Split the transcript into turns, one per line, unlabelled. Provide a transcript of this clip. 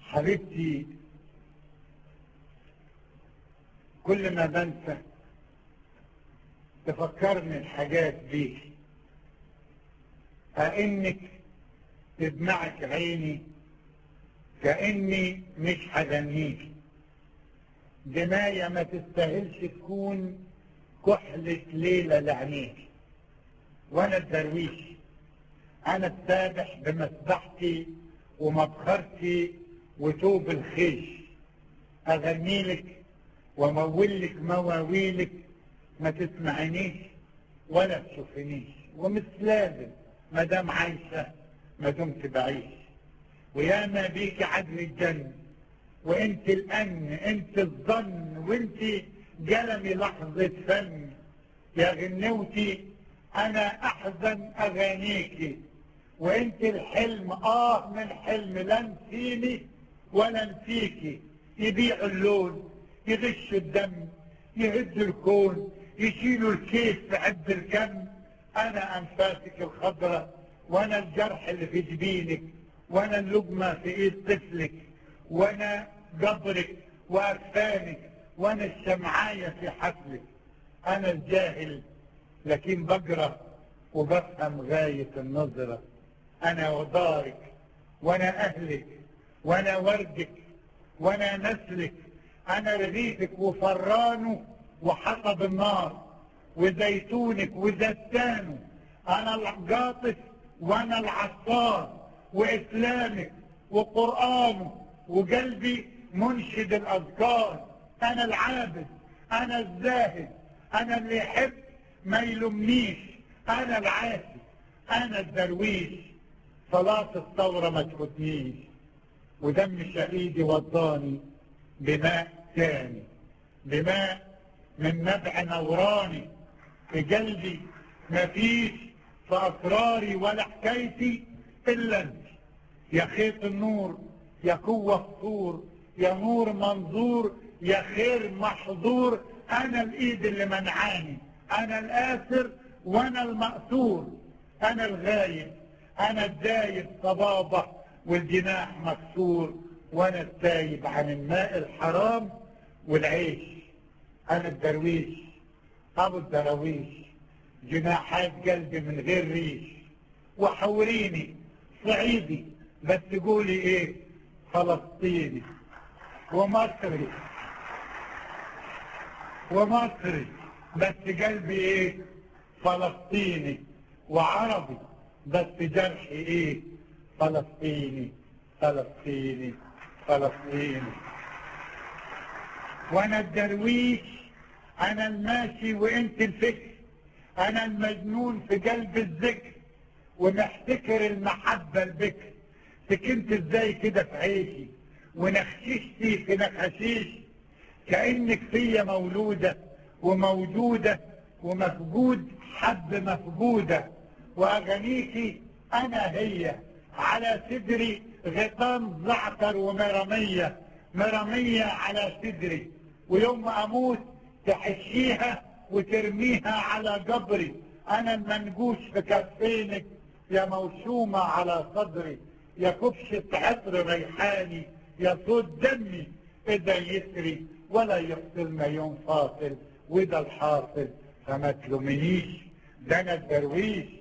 حبيبتي كل ما بنسى تفكرني الحاجات دي كأنك تدمعك عيني كأني مش هغنيك دماية ما تستاهلش تكون كحلة ليلة لعينيك وانا الدرويش انا السابح بمسبحتي ومبخرتي وتوب الخيش اغني لك وامول لك مواويلك ما تسمعنيش ولا تشوفنيش ومش لازم ما دام عايشه ما دمت بعيش وياما بيك عدل الجنة وانت الأن انت الظن وانت جلمي لحظة فن يا غنوتي انا احزن اغانيكي وانت الحلم اه من حلم لا نسيني ولا نسيكي يبيعوا اللون يغشوا الدم يهدوا الكون يشيلوا الكيس في عد الكم انا انفاسك الخضراء وانا الجرح اللي في جبينك وانا اللقمة في ايد طفلك وانا قبرك واكفانك وانا الشمعاية في حفلك انا الجاهل لكن بقرا وبفهم غاية النظرة انا ودارك وانا اهلك وانا وردك وانا نسلك انا رغيفك وفرانه وحطب النار وزيتونك وزتانه انا القاطف وانا العصار وإسلامك وقرآنه وقلبي منشد الأذكار أنا العابد أنا الزاهد أنا اللي يحب ما يلمنيش أنا العاسي أنا الدرويش صلاة الثورة ما تفوتنيش ودم شهيدي وضاني بماء تاني بماء من نبع نوراني في قلبي مفيش في أسراري ولا حكايتي إلا أنت يا خيط النور يا قوة الطور يا نور منظور يا خير محظور أنا الإيد اللي منعاني أنا الآسر وأنا المأسور أنا الغايب أنا الدايب صبابة والجناح مكسور وأنا التايب عن الماء الحرام والعيش أنا الدرويش أبو الدراويش جناحات قلبي من غير ريش وحوريني صعيدي بس تقولي ايه فلسطيني ومصري ومصري بس قلبي ايه فلسطيني وعربي بس جرحي ايه فلسطيني فلسطيني فلسطيني وانا الدرويش انا الماشي وانت الفكر انا المجنون في قلب الذكر ومحتكر المحبة البكر سكنت ازاي كده في عيشي ونخششتي في نخشيش كأنك فيا مولودة وموجودة ومفقود حب مفقودة وأغانيكي أنا هي على صدري غطام زعتر ومرمية مرمية على صدري ويوم ما أموت تحشيها وترميها على قبري أنا المنقوش في كفينك يا موشومة على صدري يا كبشة عطر ريحاني يا صوت دمي إذا يسري ولا يفصلنا يوم فاصل وده الحاصل فما تلومنيش ده انا الدرويش